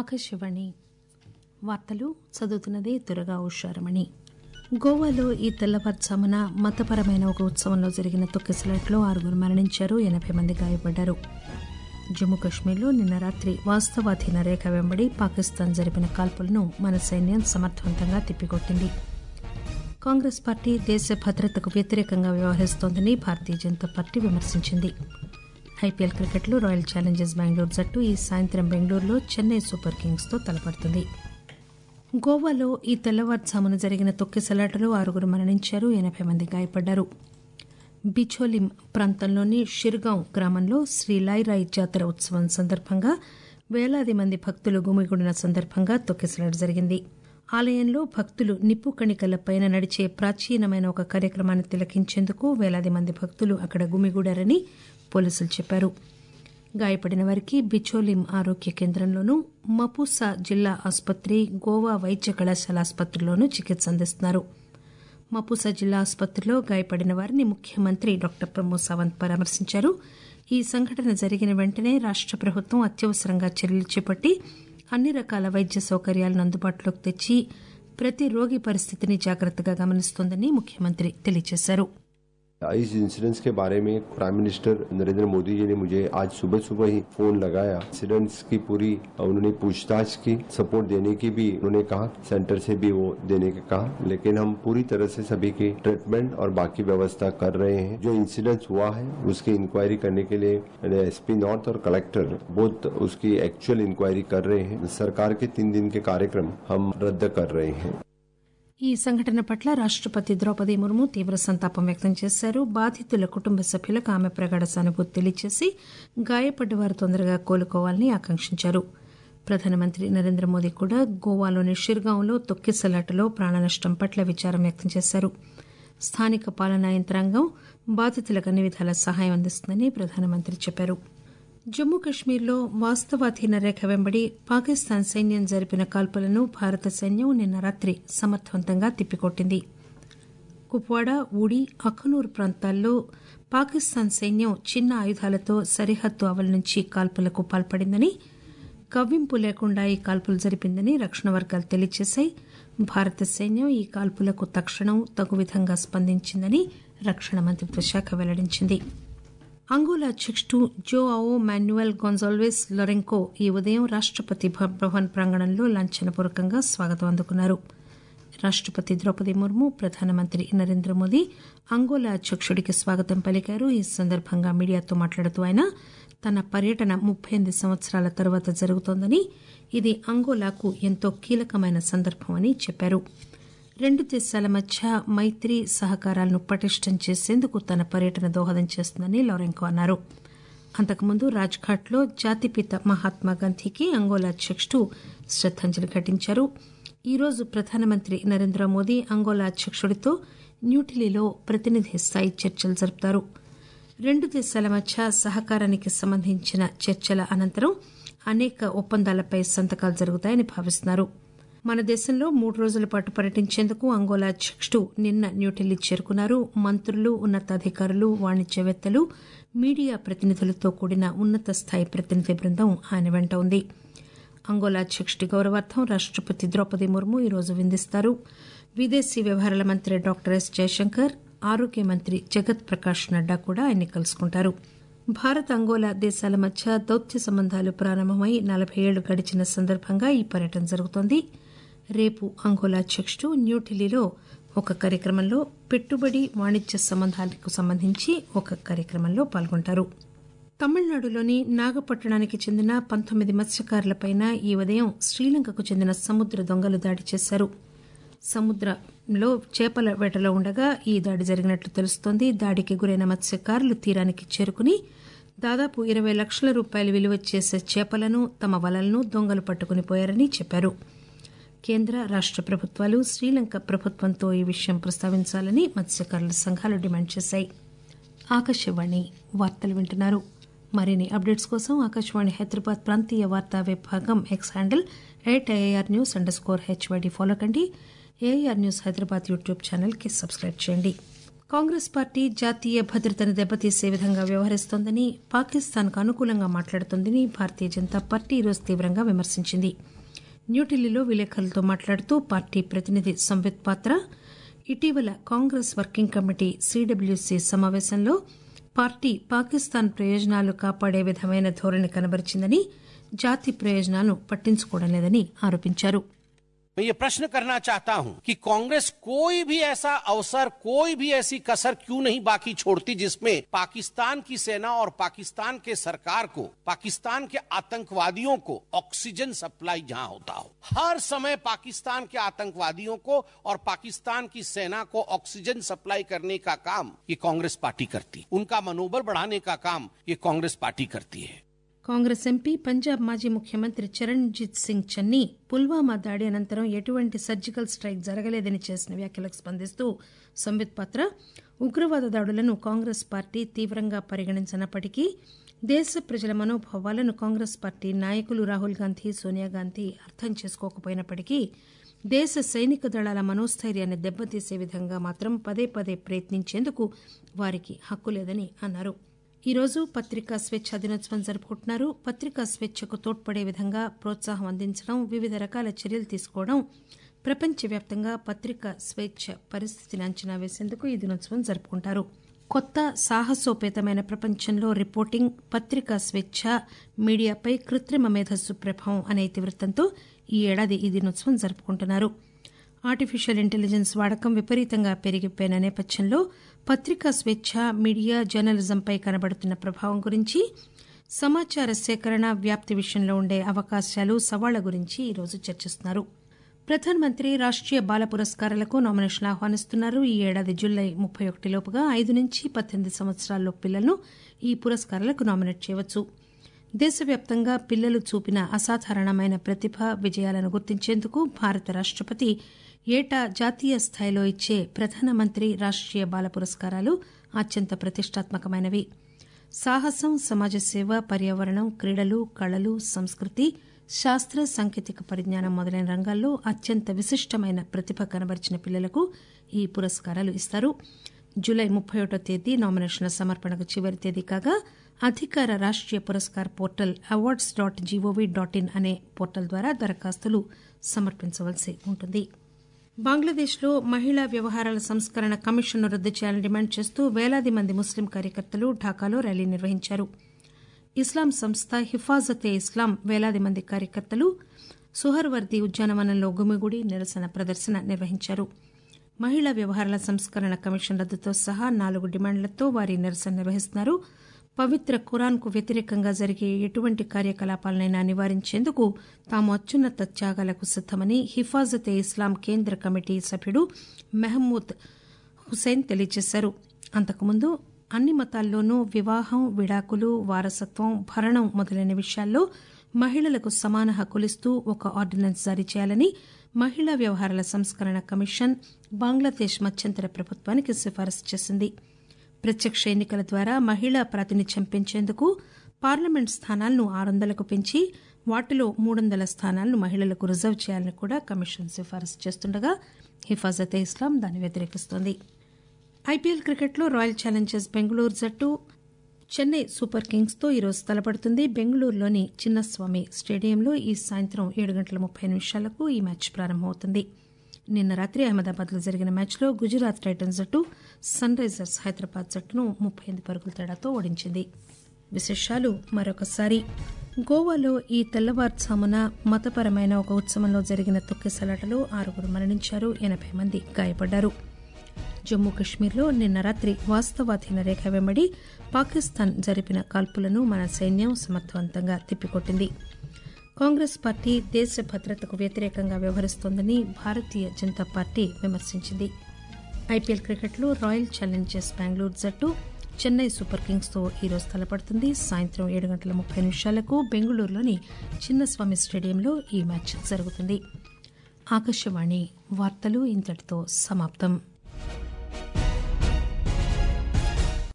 ఆకాశవాణి వార్తలు చదువుతున్నది దురగా ఉషారమణి గోవాలో ఈ తెల్లవారుజామున మతపరమైన ఒక ఉత్సవంలో జరిగిన తొక్కిసలాట్లో ఆరుగురు మరణించారు ఎనబై మంది గాయపడ్డారు జమ్మూ కశ్మీర్లో నిన్న రాత్రి వాస్తవాధీన రేఖ వెంబడి పాకిస్తాన్ జరిపిన కాల్పులను మన సైన్యం సమర్థవంతంగా తిప్పికొట్టింది కాంగ్రెస్ పార్టీ దేశ భద్రతకు వ్యతిరేకంగా వ్యవహరిస్తోందని భారతీయ జనతా పార్టీ విమర్శించింది ఐపీఎల్ క్రికెట్లో రాయల్ ఛాలెంజర్స్ బెంగళూరు జట్టు ఈ సాయంత్రం బెంగళూరులో చెన్నై సూపర్ కింగ్స్ తో తలపడుతుంది గోవాలో ఈ తెల్లవారుజామున జరిగిన తొక్కిసలాటలో ఆరుగురు మరణించారు ఎనబై మంది గాయపడ్డారు బిచోలిం ప్రాంతంలోని షిర్గాం గ్రామంలో శ్రీ లాయిరాయి జాతర ఉత్సవం సందర్భంగా వేలాది మంది భక్తులు గుమిగూడిన సందర్భంగా తొక్కిసలాట జరిగింది ఆలయంలో భక్తులు నిప్పు కణికలపైన నడిచే ప్రాచీనమైన ఒక కార్యక్రమాన్ని తిలకించేందుకు వేలాది మంది భక్తులు అక్కడ గుమిగూడారని పోలీసులు చెప్పారు గాయపడిన వారికి బిచోలిం ఆరోగ్య కేంద్రంలోనూ మపూసా జిల్లా ఆసుపత్రి గోవా వైద్య కళాశాల ఆసుపత్రిలోనూ చికిత్స అందిస్తున్నారు మపూసా జిల్లా ఆసుపత్రిలో గాయపడిన వారిని ముఖ్యమంత్రి డాక్టర్ ప్రమోద్ సావంత్ పరామర్శించారు ఈ సంఘటన జరిగిన వెంటనే రాష్ట ప్రభుత్వం అత్యవసరంగా చర్యలు చేపట్టి అన్ని రకాల వైద్య సౌకర్యాలను అందుబాటులోకి తెచ్చి ప్రతి రోగి పరిస్థితిని జాగ్రత్తగా గమనిస్తోందని ముఖ్యమంత్రి తెలియజేశారు इस इंसिडेंट्स के बारे में प्राइम मिनिस्टर नरेंद्र मोदी जी ने मुझे आज सुबह सुबह ही फोन लगाया इंसिडेंट्स की पूरी उन्होंने पूछताछ की सपोर्ट देने की भी उन्होंने कहा सेंटर से भी वो देने का कहा लेकिन हम पूरी तरह से सभी की ट्रीटमेंट और बाकी व्यवस्था कर रहे हैं जो इंसिडेंट हुआ है उसकी इंक्वायरी करने के लिए एसपी नॉर्थ और कलेक्टर बोथ उसकी एक्चुअल इंक्वायरी कर रहे हैं सरकार के तीन दिन के कार्यक्रम हम रद्द कर रहे हैं ఈ సంఘటన పట్ల రాష్టపతి ద్రౌపది ముర్ము తీవ్ర సంతాపం వ్యక్తం చేశారు బాధితుల కుటుంబ సభ్యులకు ఆమె ప్రగాఢ సానుభూతి తెలియజేసి గాయపడ్డ వారు తొందరగా కోలుకోవాలని ఆకాంక్షించారు ప్రధానమంత్రి నరేంద్ర మోదీ కూడా గోవాలోని షిర్గాంలో తొక్కిసలాటలో ప్రాణనష్టం పట్ల విచారం వ్యక్తం చేశారు స్థానిక పాలనా యంత్రాంగం బాధితులకు అన్ని విధాల సహాయం అందిస్తుందని ప్రధానమంత్రి చెప్పారు జమ్మూ కశ్మీర్లో వాస్తవాధీన రేఖ వెంబడి పాకిస్తాన్ సైన్యం జరిపిన కాల్పులను భారత సైన్యం నిన్న రాత్రి సమర్థవంతంగా తిప్పికొట్టింది కుప్వాడా ఉడి అఖనూర్ ప్రాంతాల్లో పాకిస్తాన్ సైన్యం చిన్న ఆయుధాలతో సరిహద్దు అవల నుంచి కాల్పులకు పాల్పడిందని కవ్వింపు లేకుండా ఈ కాల్పులు జరిపిందని రక్షణ వర్గాలు తెలియజేశాయి భారత సైన్యం ఈ కాల్పులకు తక్షణం తగు విధంగా స్పందించిందని రక్షణ మంత్రిత్వ శాఖ వెల్లడించింది అంగోలా అధ్యకుడు జో ఆవో మాన్యువల్ గొన్జాల్వేస్ లొరెంకో ఈ ఉదయం రాష్టపతి భవన్ ప్రాంగణంలో లాంఛనపూర్వకంగా స్వాగతం అందుకున్నారు రాష్టపతి ద్రౌపది ముర్ము ప్రధానమంత్రి నరేంద్ర మోదీ అంగోలా అధ్యకుడికి స్వాగతం పలికారు ఈ సందర్భంగా మీడియాతో మాట్లాడుతూ ఆయన తన పర్యటన ముప్పై ఎనిమిది సంవత్సరాల తర్వాత జరుగుతోందని ఇది అంగోలాకు ఎంతో కీలకమైన సందర్భమని చెప్పారు రెండు దేశాల మధ్య మైత్రి సహకారాలను పటిష్టం చేసేందుకు తన పర్యటన దోహదం చేస్తుందని లౌరెంకో అన్నారు అంతకుముందు రాజ్ఘాట్లో జాతిపిత మహాత్మాగాంధీకి అంగోలా అధ్యకుడు శ్రద్దాంజలి ఘటించారు ఈరోజు ప్రధానమంత్రి నరేంద్ర మోదీ అంగోలా అధ్యకుడితో న్యూఢిల్లీలో ప్రతినిధి స్థాయి చర్చలు జరుపుతారు రెండు దేశాల మధ్య సహకారానికి సంబంధించిన చర్చల అనంతరం అనేక ఒప్పందాలపై సంతకాలు జరుగుతాయని భావిస్తున్నారు మన దేశంలో మూడు రోజుల పాటు పర్యటించేందుకు అంగోలా అధ్యకుడు నిన్న న్యూఢిల్లీ చేరుకున్నారు మంత్రులు ఉన్నతాధికారులు వాణిజ్యవేత్తలు మీడియా ప్రతినిధులతో కూడిన ఉన్నత స్థాయి ప్రతినిధి బృందం ఆయన వెంట ఉంది అంగోలా అధ్యకుడి గౌరవార్థం రాష్టపతి ద్రౌపది ముర్ము ఈరోజు విందిస్తారు విదేశీ వ్యవహారాల మంత్రి డాక్టర్ ఎస్ జయశంకర్ ఆరోగ్య మంత్రి జగత్ ప్రకాష్ నడ్డా కూడా ఆయన్ని కలుసుకుంటారు భారత్ అంగోలా దేశాల మధ్య దౌత్య సంబంధాలు ప్రారంభమై నలభై ఏళ్లు గడిచిన సందర్భంగా ఈ పర్యటన జరుగుతోంది రేపు అంగోలా అధ్యకుడు న్యూఢిల్లీలో ఒక కార్యక్రమంలో పెట్టుబడి వాణిజ్య సంబంధాలకు సంబంధించి ఒక కార్యక్రమంలో పాల్గొంటారు తమిళనాడులోని నాగపట్టణానికి చెందిన పంతొమ్మిది మత్స్యకారులపై ఈ ఉదయం శ్రీలంకకు చెందిన సముద్ర దొంగలు దాడి చేశారు సముద్రంలో చేపల వేటలో ఉండగా ఈ దాడి జరిగినట్లు తెలుస్తోంది దాడికి గురైన మత్స్యకారులు తీరానికి చేరుకుని దాదాపు ఇరవై లక్షల రూపాయలు విలువ చేసే చేపలను తమ వలలను దొంగలు పట్టుకుని పోయారని చెప్పారు కేంద్ర రాష్ట ప్రభుత్వాలు శ్రీలంక ప్రభుత్వంతో ఈ విషయం ప్రస్తావించాలని మత్స్యకారుల సంఘాలు డిమాండ్ చేశాయి ఆకాశవాణి వార్తలు వింటున్నారు మరిన్ని అప్డేట్స్ కోసం ఆకాశవాణి హైదరాబాద్ ప్రాంతీయ వార్తా విభాగం X handle at A R news under score HYD follow కండి A R news Hyderabad YouTube channel కి సబ్స్క్రైబ్ చేయండి కాంగ్రెస్ పార్టీ జాతీయ భద్రతను దెబ్బతీసే విధంగా వ్యవహరిస్తోందని పాకిస్తాన్కు అనుకూలంగా మాట్లాడుతోందని భారతీయ జనతా పార్టీ ఈరోజు తీవ్రంగా విమర్శించింది న్యూఢిల్లీలో విలేకరులతో మాట్లాడుతూ పార్టీ ప్రతినిధి సంబిత్ పాత్ర ఇటీవల కాంగ్రెస్ వర్కింగ్ కమిటీ సీడబ్ల్యూసీ సమావేశంలో పార్టీ పాకిస్తాన్ ప్రయోజనాలు కాపాడే విధమైన ధోరణి కనబరిచిందని జాతి ప్రయోజనాలను పట్టించుకోవడం లేదని ఆరోపించారు मैं ये प्रश्न करना चाहता हूं कि कांग्रेस कोई भी ऐसा अवसर कोई भी ऐसी कसर क्यों नहीं बाकी छोड़ती जिसमें पाकिस्तान की सेना और पाकिस्तान के सरकार को पाकिस्तान के आतंकवादियों को ऑक्सीजन सप्लाई जहां होता हो हर समय पाकिस्तान के आतंकवादियों को और पाकिस्तान की सेना को ऑक्सीजन सप्लाई करने का काम ये कांग्रेस पार्टी करती उनका मनोबल बढ़ाने का काम ये कांग्रेस पार्टी करती है కాంగ్రెస్ ఎంపీ పంజాబ్ మాజీ ముఖ్యమంత్రి చరణ్జీత్ సింగ్ చన్నీ పుల్వామా దాడి అనంతరం ఎటువంటి సర్జికల్ స్టైక్ జరగలేదని చేసిన వ్యాఖ్యలకు స్పందిస్తూ సంబిత్ పాత్ర ఉగ్రవాద దాడులను కాంగ్రెస్ పార్టీ తీవ్రంగా పరిగణించినప్పటికీ దేశ ప్రజల మనోభావాలను కాంగ్రెస్ పార్టీ నాయకులు రాహుల్ గాంధీ సోనియా గాంధీ అర్థం చేసుకోకపోయినప్పటికీ దేశ సైనిక దళాల మనోస్థైర్యాన్ని దెబ్బతీసే విధంగా మాత్రం పదే పదే ప్రయత్నించేందుకు వారికి హక్కు లేదని అన్నారు ఈరోజు పత్రికా స్వేచ్ఛ దినోత్సవం జరుపుకుంటున్నారు పత్రికా స్వేచ్ఛకు తోడ్పడే విధంగా ప్రోత్సాహం అందించడం వివిధ రకాల చర్యలు తీసుకోవడం ప్రపంచవ్యాప్తంగా పత్రికా స్వేచ్ఛ పరిస్థితిని అంచనా వేసేందుకు ఈ దినోత్సవం జరుపుకుంటారు కొత్త సాహసోపేతమైన ప్రపంచంలో రిపోర్టింగ్ పత్రికా స్వేచ్ఛ మీడియాపై కృత్రిమ మేధస్సు ప్రభావం అనే ఇతివృత్తంతో ఈ ఏడాది ఈ దినోత్సవం జరుపుకుంటున్నారు ఆర్టిఫిషియల్ ఇంటెలిజెన్స్ వాడకం విపరీతంగా పెరిగిపోయిన నేపథ్యంలో పత్రికా స్వేచ్ఛ మీడియా జర్నలిజంపై కనబడుతున్న ప్రభావం గురించి సమాచార సేకరణ వ్యాప్తి విషయంలో ఉండే అవకాశాలు సవాళ్ల గురించి ఈరోజు చర్చిస్తున్నారు ప్రధానమంత్రి రాష్ట్రీయ బాల పురస్కారాలకు నామినేషన్లు ఆహ్వానిస్తున్నారు ఈ ఏడాది జూలై ముప్పై ఒకటి లోపుగా ఐదు నుంచి పద్దెనిమిది సంవత్సరాల్లో పిల్లలను ఈ పురస్కారాలకు నామినేట్ చేయవచ్చు దేశవ్యాప్తంగా పిల్లలు చూపిన అసాధారణమైన ప్రతిభ విజయాలను గుర్తించేందుకు భారత రాష్టపతి ఏటా జాతీయ స్థాయిలో ఇచ్చే ప్రధానమంత్రి రాష్ట్రీయ బాల పురస్కారాలు అత్యంత ప్రతిష్టాత్మకమైనవి సాహసం సమాజ సేవ పర్యావరణం క్రీడలు కళలు సంస్కృతి శాస్త్ర సాంకేతిక పరిజ్ఞానం మొదలైన రంగాల్లో అత్యంత విశిష్టమైన ప్రతిభ కనబరిచిన పిల్లలకు ఈ పురస్కారాలు ఇస్తారు జూలై ముప్పై ఒకటో తేదీ నామినేషన్ల సమర్పణకు చివరి తేదీ కాగా అధికార Rashtriya Puraskar portal awards dot gov dot in అనే పోర్టల్ ద్వారా దరఖాస్తులు సమర్పించవలసి ఉంటుంది బంగ్లాదేశ్లో మహిళా వ్యవహారాల సంస్కరణ కమిషన్ను రద్దు చేయాలని డిమాండ్ చేస్తూ వేలాది మంది ముస్లిం కార్యకర్తలు ఢాకాలో ర్యాలీ నిర్వహించారు ఇస్లాం సంస్థ హిఫాజతే ఇస్లాం వేలాది మంది కార్యకర్తలు సుహర్వర్ది ఉద్యానవనంలో గుమిగుడి నిరసన ప్రదర్శన నిర్వహించారు మహిళా వ్యవహారాల సంస్కరణ కమిషన్ రద్దుతో సహా నాలుగు డిమాండ్లతో వారి నిరసన నిర్వహిస్తున్నారు పవిత్ర ఖురాన్కు వ్యతిరేకంగా జరిగే ఎటువంటి కార్యకలాపాలనైనా నివారించేందుకు తాము అత్యున్నత త్యాగాలకు సిద్దమని హిఫాజతే ఇస్లాం కేంద్ర కమిటీ సభ్యుడు మెహమూద్ హుసైన్ తెలియజేశారు అంతకుముందు అన్ని మతాల్లోనూ వివాహం విడాకులు వారసత్వం భరణం మొదలైన విషయాల్లో మహిళలకు సమాన హక్కులిస్తూ ఒక ఆర్డినెన్స్ జారీ చేయాలని మహిళా వ్యవహారాల సంస్కరణ కమిషన్ బంగ్లాదేశ్ మధ్యంతర ప్రభుత్వానికి సిఫారసు చేసింది ప్రత్యక్ష ఎన్నికల ద్వారా మహిళా ప్రాతినిధ్యం పెంచేందుకు పార్లమెంట్ స్థానాలను ఆరు వందలకు పెంచి వాటిలో మూడు వందల స్థానాలను మహిళలకు రిజర్వ్ చేయాలని కూడా కమిషన్ సిఫారసు చేస్తుండగా హిఫాజతే ఇస్లాం దాన్ని వ్యతిరేకిస్తోంది ఐపీఎల్ క్రికెట్లో రాయల్ ఛాలెంజర్స్ బెంగళూరు జట్టు చెన్నై సూపర్ కింగ్స్ తో ఈరోజు తలపడుతుంది బెంగళూరులోని చిన్నస్వామి స్టేడియంలో ఈ సాయంత్రం ఏడు గంటల ముప్పై నిమిషాలకు ఈ మ్యాచ్ ప్రారంభమవుతుంది నిన్న రాత్రి అహ్మదాబాద్ లో జరిగిన మ్యాచ్లో గుజరాత్ టైటన్స్ జట్టు సన్ రైజర్స్ హైదరాబాద్ జట్టును ముప్పై ఎనిమిది పరుగుల తేడాతో ఓడించింది విశేషాలు మరొకసారి గోవాలో ఈ తెల్లవారుజామున మతపరమైన ఒక ఉత్సవంలో జరిగిన తొక్కిసలాటలో ఆరుగురు మరణించారు ఎనభై మంది గాయపడ్డారు జమ్మూ కశ్మీర్లో నిన్న రాత్రి వాస్తవాధీన రేఖ వెంబడి పాకిస్తాన్ జరిపిన కాల్పులను మన సైన్యం సమర్థవంతంగా తిప్పికొట్టింది కాంగ్రెస్ పార్టీ దేశ భద్రతకు వ్యతిరేకంగా వ్యవహరిస్తోందని భారతీయ జనతా పార్టీ విమర్శించింది ఐపీఎల్ క్రికెట్లో రాయల్ ఛాలెంజర్స్ బెంగళూరు జట్టు చెన్నై సూపర్ కింగ్స్ తో ఈరోజు తలపడుతుంది సాయంత్రం ఏడు గంటల ముప్పై నిమిషాలకు బెంగళూరులోని చిన్నస్వామి స్టేడియంలో ఈ మ్యాచ్ జరుగుతుంది ఆకాశవాణి వార్తలు ఇంతటితో సమాప్తం